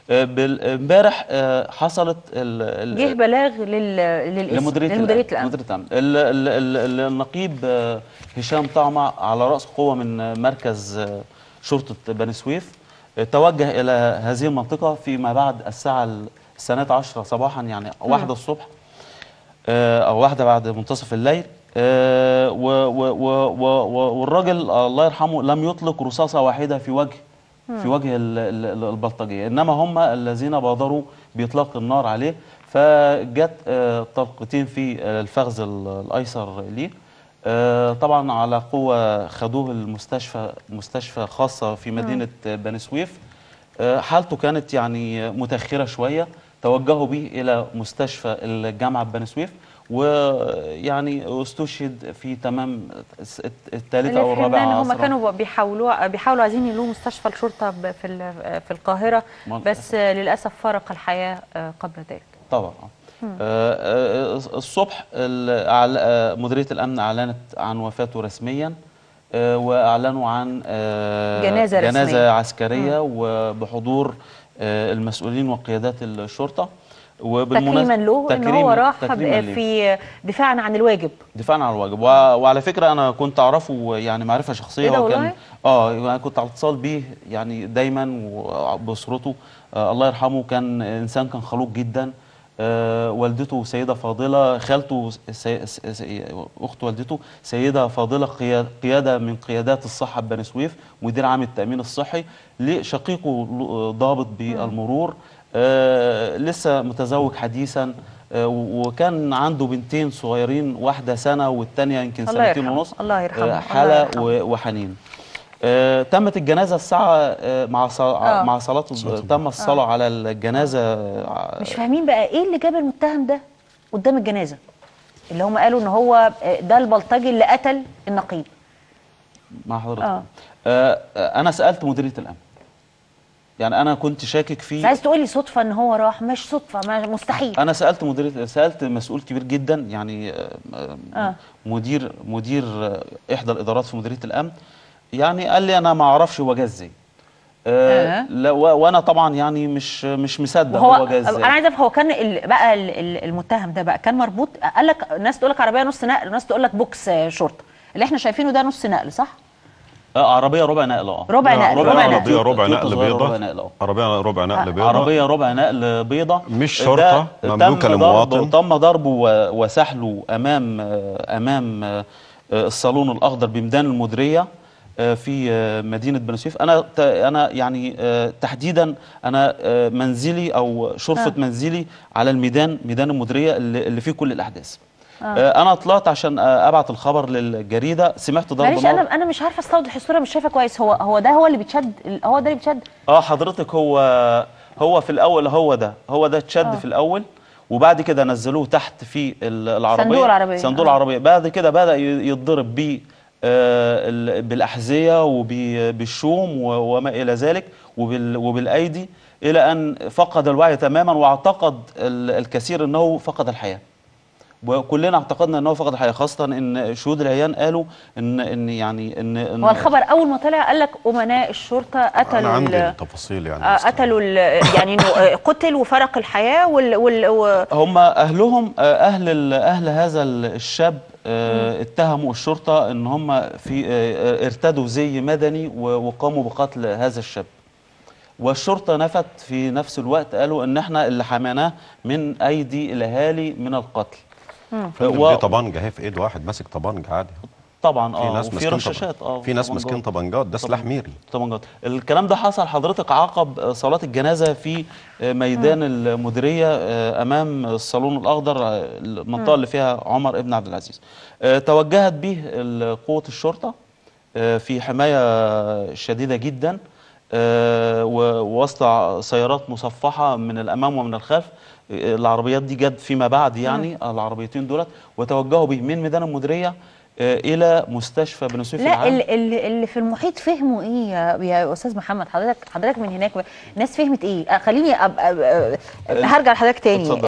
آه، بال- امبارح آه، حصلت ال- ال- جه بلاغ لل للاسم لمديريه لمديريه الامن الامن مديريه الامن ال- ال- ال- ال- النقيب آه، هشام طعمه على راس قوه من آه، مركز آه، شرطه بني سويف آه، توجه الى هذه المنطقه فيما بعد الساعه الثانيه عشرة صباحا يعني واحدة الصبح آه، او واحده بعد منتصف الليل آه، و- و- و- و- و- والراجل الله يرحمه لم يطلق رصاصه واحده في وجه في وجه ال- ال- البلطجيه انما هم الذين بادروا باطلاق النار عليه فجت آه، طلقتين في الفخذ ال- الايسر ليه آه، طبعا على قوه خدوه المستشفى مستشفى خاصه في مدينه بني سويف آه، حالته كانت يعني متاخره شويه توجهوا به الى مستشفى الجامعه بني سويف ويعني استشهد في تمام الس- الثالث اللي او الرابع فهمناه ان هم عصرا كانوا بيحاولوا بيحاولوا عايزين يلووا مستشفى الشرطه ب- في ال- في القاهره ما- بس للاسف فرق الحياه آه، قبل ذلك طبعا آه. آه، آه، الصبح ال- أعل- آه، مديريه الامن اعلنت عن وفاته رسميا آه، واعلنوا عن آه، جنازة رسمية. جنازه عسكريه وبحضور آه، المسؤولين وقيادات الشرطه تكريما له ان هو راح تكريماً ليه. في دفاعا عن الواجب دفاعا عن الواجب و... وعلى فكره انا كنت اعرفه يعني معرفه شخصيه إيه ده هو كان والله؟ اه يعني كنت على اتصال بيه يعني دايما وباسرته آه الله يرحمه كان انسان كان خلوق جدا آه والدته سيده فاضله خالته سي... سي... سي... اخت والدته سيده فاضله قيا... قياده من قيادات الصحه بني سويف مدير عام التامين الصحي لشقيقه ضابط بالمرور آه لسه متزوج حديثا آه، وكان عنده بنتين صغيرين واحده سنه والثانيه يمكن الله سنتين يرحمه، ونص الله يرحمه، آه، الله حلا يرحمه. و- وحنين آه، تمت الجنازه الساعه آه، مع ص- آه. مع صلاه تم الصلاه على الجنازه آه، مش فاهمين بقى ايه اللي جاب المتهم ده قدام الجنازه اللي هم قالوا ان هو آه، ده البلطجي اللي قتل النقيب مع حضرتك آه. آه، آه، انا سالت مديريه الامن يعني انا كنت شاكك مش في عايز تقولي صدفه ان هو راح مش صدفه ما مستحيل انا سالت مدير سالت مسؤول كبير جدا يعني آه، آه، آه. مدير مدير آه، احدى الادارات في مديريه الامن يعني قال لي انا ما اعرفش هو جه ازاي آه. آه. لا و- وانا طبعا يعني مش مش مصدق وهو هو جه ازاي انا عايز افهم هو كان ال- بقى ال- ال- المتهم ده بقى كان مربوط قال لك ناس تقول لك عربيه نص نقل وناس تقول لك بوكس آه، شرطه اللي احنا شايفينه ده نص نقل صح آه عربيه ربع نقل اه ربع نقل، ربع نقل. عربية ربع تويوتا نقل صغيرة ربع بيضة نقل اه عربية ربع نقل بيضة عربيه ربع نقل بيضه مش شرطة، ده مملوكة تم لمواطن. ضربه- تم ضربه و- وسحله امام آه، امام آه، آه، الصالون الاخضر بميدان المديريه آه، في آه، مدينه بني سويف انا ت- انا يعني آه، تحديدا انا آه، منزلي او شرفه آه. منزلي على الميدان ميدان المديريه اللي اللي فيه كل الاحداث آه، انا طلعت عشان آه، ابعت الخبر للجريده سمعت ضرب معلش نار انا انا مش عارفه استوضح الصوره مش شايفه كويس هو هو ده هو اللي بيتشد هو ده اللي بيتشد اه حضرتك هو هو في الاول هو ده هو ده اتشد آه. في الاول وبعد كده نزلوه تحت في ال- العربيه صندوق العربية. صندوق آه. العربيه بعد كده بدا ي- يتضرب ب بالاحذيه وبالشوم و- وما الى ذلك وبال وبالايدي الى ان فقد الوعي تماما واعتقد ال- الكثير انه فقد الحياه وكلنا اعتقدنا انه فقد الحياه خاصه ان شهود العيان قالوا ان ان يعني ان, إن هو الخبر اول ما طلع قال لك امناء الشرطه أنا قتلوا عندي ال- التفاصيل يعني آه، بس- قتلوا ال- يعني انه آه، قتل وفرق الحياه وال, وال و- هم اهلهم آه، اهل ال- اهل هذا ال- الشاب آه، اتهموا الشرطه ان هم في آه، ارتدوا زي مدني و- وقاموا بقتل هذا الشاب والشرطه نفت في نفس الوقت قالوا ان احنا اللي حميناه من ايدي الاهالي من القتل فندم و- دي طبنجة اهي في ايد واحد ماسك طبنجة عادي طبعا في اه ناس وفي ماسكين رشاشات طبنجات. اه في ناس طبنجات. ماسكين طبنجات ده سلاح طبعاً. ميري طبنجات الكلام ده حصل حضرتك عقب صلاة الجنازة في ميدان المديرية آه، أمام الصالون الأخضر آه، المنطقة اللي فيها عمر ابن عبد العزيز آه، توجهت به ال- قوة الشرطة آه، في حماية شديدة جدا آه، و- ووسط ع- سيارات مصفحة من الأمام ومن الخلف آه، العربيات دي جت فيما بعد يعني العربيتين دولت وتوجهوا به من ميدان المديرية آه، إلى مستشفى بني سويف لا العام ال- ال- اللي في المحيط فهموا ايه يا, يا استاذ محمد حضرتك حضرتك من هناك الناس فهمت ايه آه، خليني أب... أب... أب... هرجع لحضرتك تاني اتفضل.